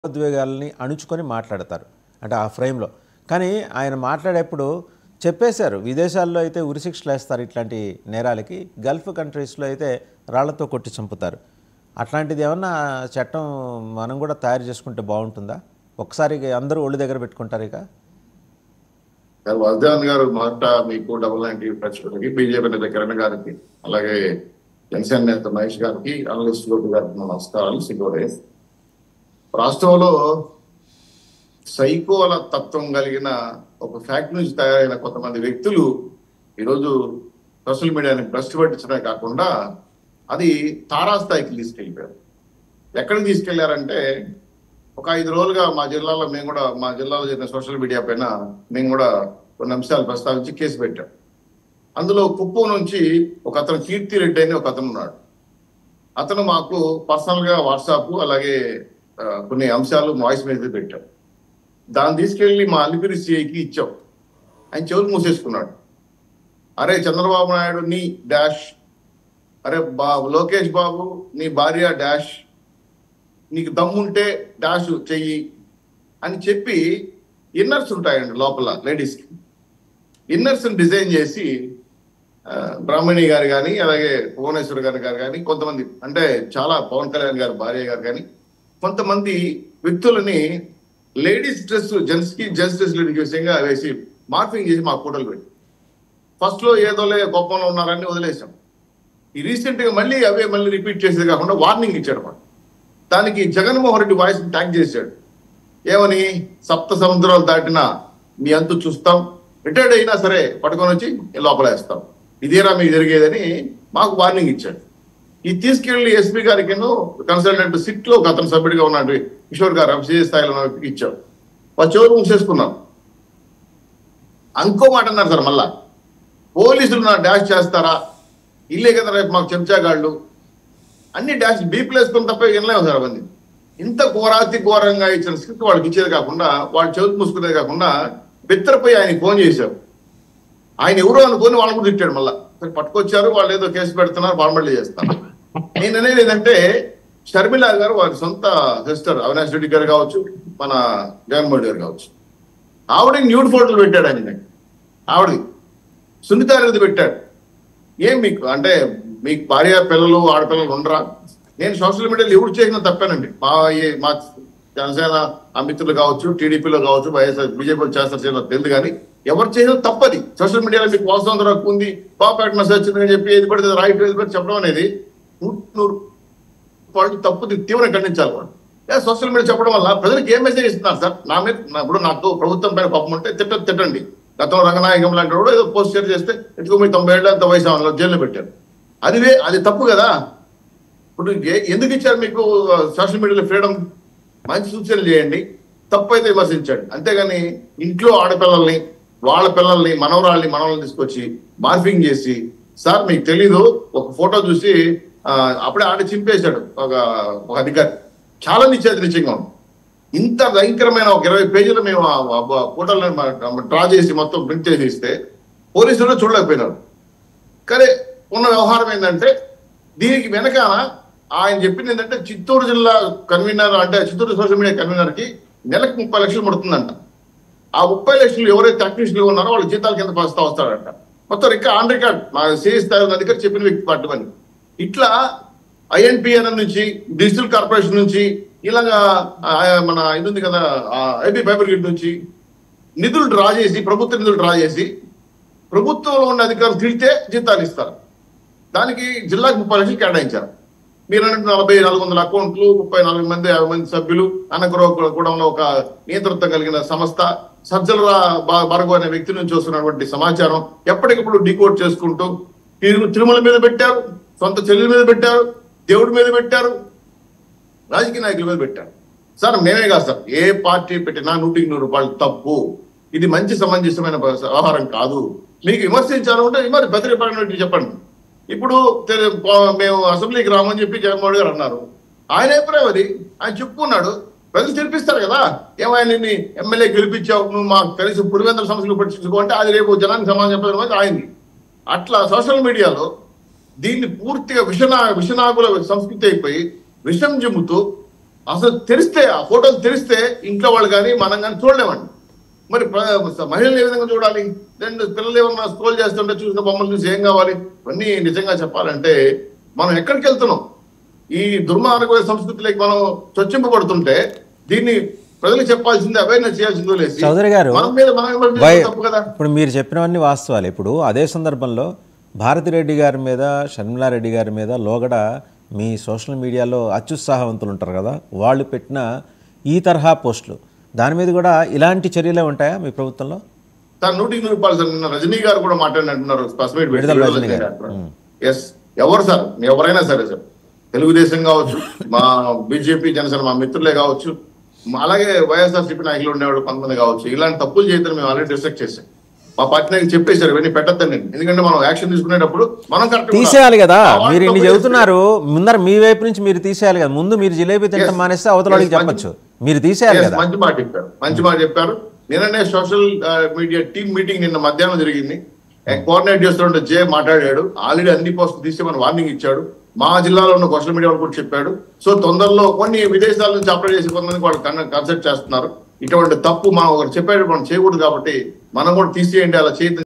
భావోద్వేగాలని అణుచుకొని మాట్లాడతారు అంటే ఆ ఫ్రేమ్లో కానీ ఆయన మాట్లాడేప్పుడు చెప్పేశారు విదేశాల్లో అయితే ఉరిశిక్షలు వేస్తారు ఇట్లాంటి నేరాలకి గల్ఫ్ కంట్రీస్లో అయితే రాళ్లతో కొట్టి చంపుతారు అట్లాంటిది ఏమన్నా చట్టం మనం కూడా తయారు చేసుకుంటే బాగుంటుందా ఒకసారి అందరూ ఒళ్ళు దగ్గర పెట్టుకుంటారు ఇక వజాన్ గారు మొదట మీకు డబుల్ నైన్ టీవీ ప్రేక్షకులకి బీజేపీ నేత కిరణ్ గారికి అలాగే జనసేన నేత మహేష్ గారికి అనలిస్ట్ గోపి గారికి నా నమస్కారాలు సిగోరే రాష్ట్రంలో సైకోల తత్వం కలిగిన ఒక ఫ్యాక్ట్ నుంచి తయారైన కొంతమంది వ్యక్తులు ఈరోజు సోషల్ మీడియాని భ్రష్టు పట్టించడమే కాకుండా అది తారాస్థాయికి తీసుకెళ్ళిపోయారు ఎక్కడికి తీసుకెళ్లారంటే ఒక ఐదు రోజులుగా మా జిల్లాలో మేము కూడా మా జిల్లాలో జరిగిన సోషల్ మీడియా పైన మేము కూడా కొన్ని అంశాలు ప్రస్తావించి కేసు పెట్టాం అందులో కుప్పం నుంచి ఒక అతను కీర్తి రెడ్డి అని ఒక అతను ఉన్నాడు అతను మాకు పర్సనల్ గా వాట్సాప్ అలాగే ఆ, కొన్ని అంశాలు వాయిస్ మెసేజ్ పెట్టాం దాన్ని తీసుకెళ్లి మా అలిపిరి సిఐకి ఇచ్చాం ఆయన చెవులు మూసేసుకున్నాడు అరే చంద్రబాబు నాయుడు నీ డాష్ అరే బా లోకేష్ బాబు నీ భార్య డాష్ నీకు దమ్ముంటే డాష్ చెయ్యి అని చెప్పి ఇన్నర్స్ ఉంటాయండి లోపల లేడీస్కి ఇన్నర్స్ డిజైన్ చేసి ఆ, బ్రాహ్మణి గారు కానీ అలాగే భువనేశ్వర్ గారు గారు కానీ కొంతమంది అంటే చాలా పవన్ కళ్యాణ్ గారు భార్య గారు కానీ కొంతమంది వ్యక్తులని లేడీస్ డ్రెస్ జెంట్స్ కి జెంట్స్ డ్రెస్ విషయంగా వేసి మార్పింగ్ చేసి మా ఫోటోలు పెట్టి ఫస్ట్ లో ఏదోలే గొప్పలో ఉన్నారని వదిలేసాం ఈ రీసెంట్ గా మళ్ళీ అవే మళ్ళీ రిపీట్ చేసేది కాకుండా వార్నింగ్ ఇచ్చాడు మాట దానికి జగన్మోహన్ రెడ్డి వాయిస్ ట్యాగ్ చేశాడు ఏమని సప్త సముద్రాలు దాటినా మీ అంతు చూస్తాం రిటైర్డ్ అయినా సరే పట్టుకొని వచ్చి లోపల వేస్తాం ఇదేరా మీకు జరిగేదని మాకు వార్నింగ్ ఇచ్చాడు ఇది తీసుకెళ్లి ఎస్పీ గారికి కన్సల్టెంట్ సిట్ లో ఒక అతను సభ్యుడిగా ఉన్నాడు కిషోర్ గారు అభిషేక్ స్థాయిలో ఉన్న వ్యక్తికి ఇచ్చాడు వాళ్ళు చెవులు మూసేసుకున్నాం అంకో మాట అన్నారు సార్ మళ్ళా పోలీసులు నా డాష్ చేస్తారా ఇల్లే కదా రేపు మాకు చెంచాగాళ్ళు అన్ని డాష్ బీపులు వేసుకుని తప్ప వినలేము సార్ అవన్నీ ఇంత ఘోరాతి ఘోరంగా ఇచ్చిన స్క్రిప్ట్ వాళ్ళకి ఇచ్చేది కాకుండా వాళ్ళు చెవులు మూసుకునేది కాకుండా బిత్తరపోయి ఆయన ఫోన్ చేశారు ఆయన ఎవరో అనుకొని వాళ్ళు కూడా తిట్టాడు మళ్ళా సరే పట్టుకొచ్చారు వాళ్ళు ఏదో కేసు పెడుతున్నారు ఫార్మాలిటీ చేస్తారు నేను అనేది ఏంటంటే షర్మిల గారు వారి సొంత సిస్టర్ అవినాష్ రెడ్డి గారు కావచ్చు మన జగన్మోహన్ గారు కావచ్చు ఆవిడ న్యూడ్ ఫోటోలు పెట్టాడు ఆయన నాకు. ఆవిడది సునీత అనేది పెట్టాడు ఏం మీకు అంటే మీకు భార్య పిల్లలు ఆడపిల్లలు ఉండరా నేను సోషల్ మీడియాలో ఎవరు చేసిన తప్పానండి మా ఈ- మా జనసేన ఆ మిత్రులు కావచ్చు టీడీపీలో కావచ్చు వైఎస్ఆర్ బీజేపీలో చేస్తారు చేయడం తెలియదు కానీ ఎవరు చేసిన తప్పది సోషల్ మీడియాలో మీకు వాస్తవం దొరకు ఉంది పాపేట మెసేజ్ వచ్చిందని చెప్పి ఏది పడితే రైట్ ఏది పడితే చెప్పడం అనేది నూరు నూరు వాళ్ళు తప్పు తీవ్రంగా ఖండించాలి వాళ్ళు లేదా సోషల్ మీడియా చెప్పడం వల్ల ప్రజలకు ఏం మెసేజ్ ఇస్తున్నారు సార్ నా మీద నా- ఇప్పుడు నాకు ప్రభుత్వం పైన పాపం ఉంటే తిట్ట తిట్టండి గతంలో రంగనాయకం లాంటి వాడు ఏదో పోస్ట్ షేర్ చేస్తే ఎత్తుకో మీ తొంభై ఏళ్ళ అంత వయసు ఆమెలో జైల్లో పెట్టారు అది వే- అది తప్పు కదా ఇప్పుడు ఏ- ఎందుకు ఇచ్చారు మీకు సోషల్ మీడియాలో ఫ్రీడమ్ మంచి సూచనలు చేయండి తప్పు అయితే విమర్శించండి అంతేగాని ఇంట్లో ఆడపిల్లల్ని వాళ్ళ పిల్లల్ని మనవరాళ్ళని మనవల్ని తీసుకొచ్చి మార్ఫింగ్ చేసి సార్ మీకు తెలీదు ఒక ఫోటో చూసి ఆ, అప్పుడే ఆడ చింపేశాడు ఒక ఒక అధికారి చాలా నిశ్చేత నిశ్చయంగా ఉంది ఇంత భయంకరమైన ఒక ఇరవై పేజీలు మేము ఆ- ఆ ఆ ఫోటోలను డ్రా చేసి మొత్తం ప్రింట్ చేసి ఇస్తే పోలీసులు చూడలేకపోయినారు కానీ ఉన్న వ్యవహారం ఏంటంటే దీనికి వెనకాల ఆయన చెప్పింది ఏంటంటే చిత్తూరు జిల్లా కన్వీనర్ అంటే చిత్తూరు సోషల్ మీడియా కన్వీనర్ కి నెలకు ముప్పై లక్షలు పడుతుందంట ఆ ముప్పై లక్షలు ఎవరైతే టెక్నీషియన్లు ఉన్నారో వాళ్ళ జీతాల కింద వస్తా వస్తాడంట మొత్తం రికార్డ్ ఆన్ రికార్డ్ మా సిఎస్ స్థాయి ఉన్న అధికారి చెప్పిన వ్యక్తి పట్టుమని ఇట్లా ఐఎన్పిఎన్ నుంచి డిజిటల్ కార్పొరేషన్ నుంచి ఇలాగా ఆ, మన ఇది ఉంది కదా ఐపీ ఫైబర్ గ్రిడ్ నుంచి నిధులు డ్రా చేసి ప్రభుత్వ నిధులు డ్రా చేసి ప్రభుత్వంలో ఉన్న అధికారులు తిడితే జీతాలు ఇస్తారు దానికి జిల్లాకు ముప్పై లక్షలు కేటాయించారు మీరు అన్నట్టు నలభై నాలుగు వందల అకౌంట్లు ముప్పై నాలుగు మంది యాభై మంది సభ్యులు అన్నగృహకూడంలో ఒక నియంత్రిత కలిగిన సంస్థ సజ్జల భార్గవ్ అనే వ్యక్తి నుంచి వస్తున్నటువంటి సమాచారం ఎప్పటికప్పుడు డీకోడ్ చేసుకుంటూ తిరు తిరుమల మీద పెట్టారు సొంత చెల్లెల మీద పెట్టారు దేవుడి మీద పెట్టారు రాజకీయ నాయకుల మీద పెట్టారు సార్ మేమే కాదు సార్ ఏ పార్టీ పెట్టినా నూటికి నూరు రూపాయలు తప్పు ఇది మంచి సమంజసమైన వ్యవహారం కాదు మీకు విమర్శించాలంటే మరి బెదిరిపడినట్టు చెప్పండి ఇప్పుడు తెలు- ప- మేము అసెంబ్లీకి రామని చెప్పి జగన్మోహన్ గారు అన్నారు ఆయన అభిప్రాయం అది ఆయన చెప్పుకున్నాడు ప్రజలు తెలిపిస్తారు కదా ఏమైనా నిన్ను ఎమ్మెల్యే గెలిపించావు నువ్వు మాకు కలిసి పులివెందుల సమస్యలు పట్టించుకుంటే అది రేపు జనానికి సమాజం చెప్పడం అనేది ఆయనది అట్లా సోషల్ మీడియాలో దీన్ని పూర్తిగా విషనా విషనాగుల సంస్కృతి అయిపోయి విషం జిమ్ముతూ అసలు తెరిస్తే ఆ ఫోటోలు తెరిస్తే ఇంట్లో వాళ్ళు కానీ మనం కానీ చూడలేమండి మరి ప్ర- మహిళలు ఏ విధంగా చూడాలి రెండు పిల్లలు ఏమన్నా స్క్రోల్ చేస్తుంటే చూసిన బొమ్మలు చూసి ఏం కావాలి ఇవన్నీ నిజంగా చెప్పాలంటే మనం ఎక్కడికి వెళ్తున్నాం ఈ దుర్మార్గమైన సంస్కృతిలోకి మనం చొచ్చింపబడుతుంటే దీన్ని ప్రజలకు చెప్పాల్సింది అవేర్నెస్ చేయాల్సిందో లేదు చౌదరి గారు, మన మీద మనం ఎవరు వై చేసుకోవడం తప్పు కదా ఇప్పుడు మీరు చెప్పినవన్నీ వాస్తవాలు ఇప్పుడు అదే సందర్భంలో భారతిరెడ్డి గారి మీద షర్మిలారెడ్డి గారి మీద లోగడ మీ సోషల్ మీడియాలో అత్యుత్సాహవంతులు ఉంటారు కదా వాళ్ళు పెట్టిన ఈ తరహా పోస్టులు దాని మీద కూడా ఇలాంటి చర్యలే ఉంటాయా మీ ప్రభుత్వంలో సార్ నూటికి నూరు రూపాయలు సార్ నిన్న రజనీ గారు కూడా మాట్లాడినట్టున్నారు ప్రెస్ మీట్ పెట్టి విడుదల విడుదల రజనీ గారు. చేశారు. ఎస్ ఎవరు సార్ ఎవరైనా సరే సార్ తెలుగుదేశం కావచ్చు మా బీజేపీ జనసేన మా మిత్రులే కావచ్చు మా- అలాగే వైఎస్ఆర్సీపీ నాయకులు ఉండేవాడు కొంతమంది కావచ్చు ఇలాంటి తప్పులు చేయదని మేము ఆల్రెడీ డిస్ట్రక్ట్ చేసాం మా పార్టీ నాయకులు చెప్పేశారు ఇవన్నీ పెట్టద్దండి ఎందుకంటే మనం యాక్షన్ తీసుకునేటప్పుడు మనం కరెక్ట్ తీసేయాలి కదా మీరు ఇన్ని చెబుతున్నారు ముందర మీ వైపు నుంచి మీరు తీసేయాలి కదా ముందు మీరు జిలేబీ తింటాం Yes. మానేస్తే అవతల వాడికి Yes, చెప్పొచ్చు మీరు తీసేయాలి Yes, కదా మంచి మాట చెప్పారు మంచి మాట చెప్పారు నిన్ననే సోషల్ మీడియా టీమ్ మీటింగ్ నిన్న మధ్యాహ్నం జరిగింది కోఆర్డినేట్ చేస్తుంటే జే మాట్లాడాడు ఆల్రెడీ అన్ని పోస్టులు తీసి మన వార్నింగ్ ఇచ్చాడు మా జిల్లాలో ఉన్న సోషల్ మీడియా వాళ్ళు కూడా చెప్పాడు సో తొందరలో కొన్ని విదేశాల నుంచి అప్లై చేసి కొంతమంది వాళ్ళు కన్సల్ట్ చేస్తున్నారు ఇటువంటి తప్పు మనం ఒకరు చెప్పేటప్పుడు మనం చేయకూడదు కాబట్టి మనం కూడా తీసేయండి అలా చేయొద్దు